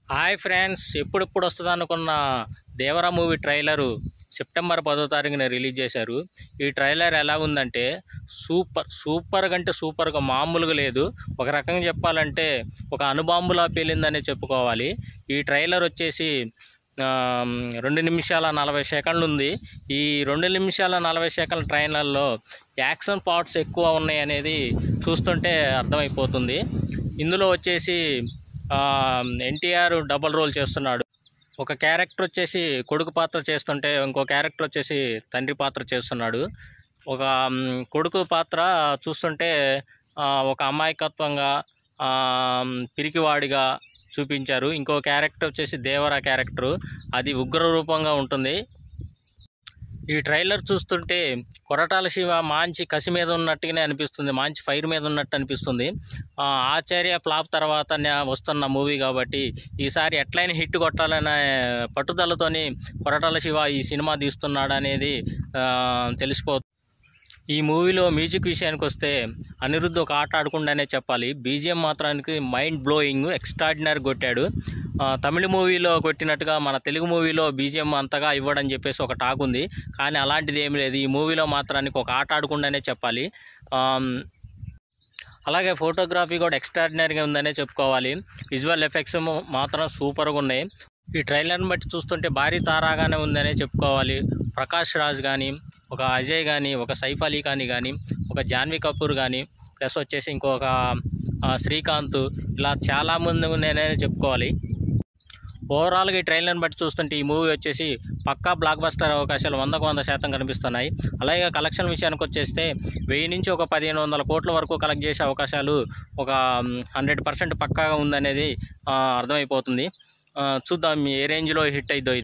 hi friends ఎప్పుడెప్పుడు వస్తుంది అనుకున్న దేవరా మూవీ ట్రైలరు సెప్టెంబర్ పదో తారీఖున రిలీజ్ చేశారు ఈ ట్రైలర్ ఎలా ఉందంటే సూపర్ సూపర్ కంటే సూపర్గా మామూలుగా లేదు ఒక రకంగా చెప్పాలంటే ఒక అనుబాంబులా పేలిందనే చెప్పుకోవాలి ఈ ట్రైలర్ వచ్చేసి ఆ, రెండు నిమిషాల నలభై సెకండ్లు ఉంది ఈ రెండు నిమిషాల నలభై సెకండ్ల ట్రైలర్లో యాక్షన్ పార్ట్స్ ఎక్కువ ఉన్నాయి అనేది చూస్తుంటే అర్థమైపోతుంది ఇందులో వచ్చేసి ఎన్టీఆర్ డబల్ రోల్ చేస్తున్నాడు ఒక క్యారెక్టర్ వచ్చేసి కొడుకు పాత్ర చేస్తుంటే ఇంకో క్యారెక్టర్ వచ్చేసి తండ్రి పాత్ర చేస్తున్నాడు ఒక మ్, కొడుకు పాత్ర చూస్తుంటే ఆ, ఒక అమాయకత్వంగా ఆ, పిరికివాడిగా చూపించారు ఇంకో క్యారెక్టర్ వచ్చేసి దేవరా క్యారెక్టరు అది ఉగ్ర రూపంగా ఉంటుంది ఈ ట్రైలర్ చూస్తుంటే కొరటాల శివ మంచి కసి మీద ఉన్నట్టుగానే అనిపిస్తుంది మంచి ఫైర్ మీద ఉన్నట్టు అనిపిస్తుంది ఆ, ఆచార్య ఫ్లాప్ తర్వాత నే- వస్తున్న మూవీ కాబట్టి ఈసారి ఎట్లయినా హిట్ కొట్టాలనే పట్టుదలతోని కొరటాల శివ ఈ సినిమా తీస్తున్నాడు అనేది ఆ, తెలిసిపోతుంది ఈ మూవీలో మ్యూజిక్ విషయానికి వస్తే అనిరుద్ధ్ ఒక ఆట ఆడకుండానే చెప్పాలి బీజిఎం మాత్రానికి మైండ్ బ్లోయింగ్ ఎక్స్ట్రాడినరీ కొట్టాడు ఆ, తమిళ మూవీలో కొట్టినట్టుగా మన తెలుగు మూవీలో బీజిఎం అంతగా ఇవ్వడని చెప్పేసి ఒక టాక్ ఉంది కానీ అలాంటిది ఏమీ లేదు ఈ మూవీలో మాత్రానికి ఒక ఆట ఆడకుండానే చెప్పాలి ఆమ్, అలాగే ఫోటోగ్రఫీ కూడా ఎక్స్ట్రాడినరీగా ఉందనే చెప్పుకోవాలి విజువల్ ఎఫెక్ట్స్ మాత్రం సూపర్గా ఉన్నాయి ఈ ట్రైలర్ని బట్టి చూస్తుంటే భారీ తారాగానే ఉందనే చెప్పుకోవాలి ప్రకాష్ రాజ్ కానీ ఒక అజయ్ కానీ ఒక సైఫ్ అలీ ఖాన్ కానీ ఒక జాన్వీ కపూర్ కానీ ప్లస్ వచ్చేసి ఇంకొక ఆ, శ్రీకాంత్ ఇలా చాలామంది ఉన్నాయనే చెప్పుకోవాలి ఓవరాల్గా ఈ ట్రైలర్ని బట్టి చూస్తుంటే ఈ మూవీ వచ్చేసి పక్కా బ్లాక్ బస్టర్ అవకాశాలు వందకు వంద శాతం కనిపిస్తున్నాయి అలాగే కలెక్షన్ విషయానికి వచ్చేస్తే వెయ్యి నుంచి ఒక పదిహేను వందల కోట్ల వరకు కలెక్ట్ చేసే అవకాశాలు ఒక హండ్రెడ్ పర్సెంట్ పక్కాగా ఉందనేది ఆ, అర్థమైపోతుంది ఆ, చూద్దాం ఏ రేంజ్లో హిట్ అయిద్దో ఇది